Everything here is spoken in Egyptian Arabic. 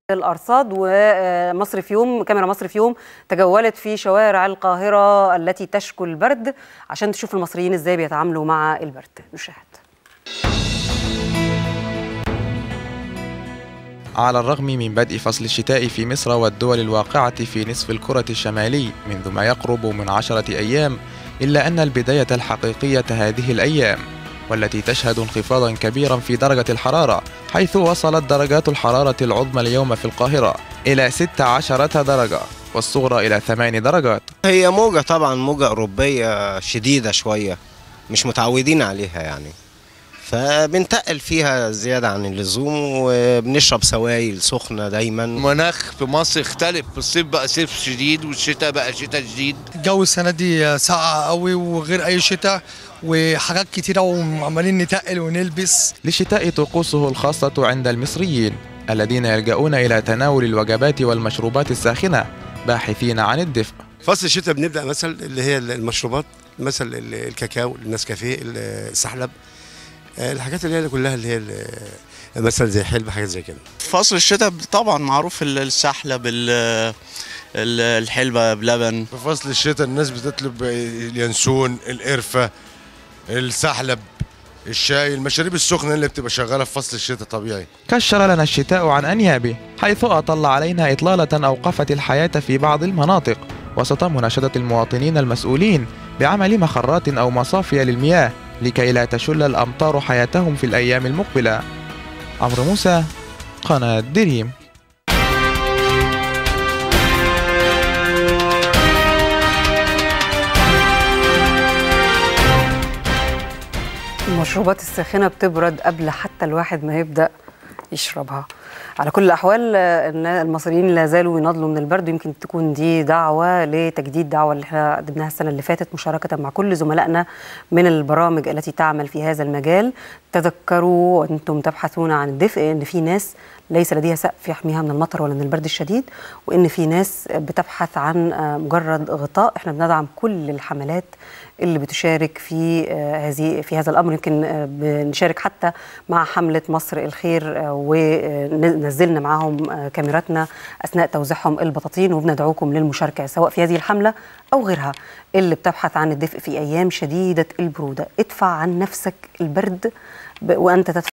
الارصاد ومصر في يوم كاميرا مصر في يوم تجولت في شوارع القاهره التي تشكو البرد عشان تشوف المصريين ازاي بيتعاملوا مع البرد نشاهد على الرغم من بدء فصل الشتاء في مصر والدول الواقعة في نصف الكرة الشمالي منذ ما يقرب من عشرة أيام إلا أن البداية الحقيقية هذه الأيام والتي تشهد انخفاضا كبيرا في درجة الحرارة حيث وصلت درجات الحرارة العظمى اليوم في القاهرة إلى 16 درجة والصغرى إلى 8 درجات هي موجة طبعا موجة أوروبية شديدة شوية مش متعودين عليها يعني فبنتقل فيها زيادة عن اللزوم وبنشرب سوائل سخنة دايما المناخ في مصر اختلف في الصيف بقى صيف شديد والشتاء بقى شتاء شديد الجو السنة دي ساقعة قوي وغير أي شتاء وحاجات كتيرة وعمالين نتقل ونلبس للشتاء طقوسه الخاصة عند المصريين الذين يلجؤون إلى تناول الوجبات والمشروبات الساخنة باحثين عن الدفء فصل الشتاء بنبدا مثلا اللي هي المشروبات مثلا الكاكاو النسكافيه السحلب الحاجات اللي هي كلها اللي هي مثلا زي حلبة حاجات زي كده فصل الشتاء طبعا معروف السحلب الحلبة بلبن في فصل الشتاء الناس بتطلب اليانسون القرفة السحلب الشاي المشاريب السخنة اللي بتبقى شغالة في فصل الشتاء طبيعي كشر لنا الشتاء عن أنيابه حيث أطل علينا إطلالة أوقفت الحياة في بعض المناطق وسط مناشدة المواطنين المسؤولين بعمل مخرات أو مصافي للمياه لكي لا تشل الأمطار حياتهم في الأيام المقبلة عمرو موسى قناة دريم المشروبات الساخنة بتبرد قبل حتى الواحد ما يبدأ يشربها على كل الأحوال المصريين لا زالوا يناضلوا من البرد يمكن تكون دي دعوة لتجديد دعوة اللي احنا قدمناها السنة اللي فاتت مشاركة مع كل زملائنا من البرامج التي تعمل في هذا المجال تذكروا وأنتم تبحثون عن الدفء أن في ناس ليس لديها سقف يحميها من المطر ولا من البرد الشديد وان في ناس بتبحث عن مجرد غطاء احنا بندعم كل الحملات اللي بتشارك في هذه في هذا الامر يمكن بنشارك حتى مع حمله مصر الخير ونزلنا معاهم كاميراتنا اثناء توزيعهم البطاطين وبندعوكم للمشاركه سواء في هذه الحمله او غيرها اللي بتبحث عن الدفء في ايام شديده البروده ادفع عن نفسك البرد وانت تدفع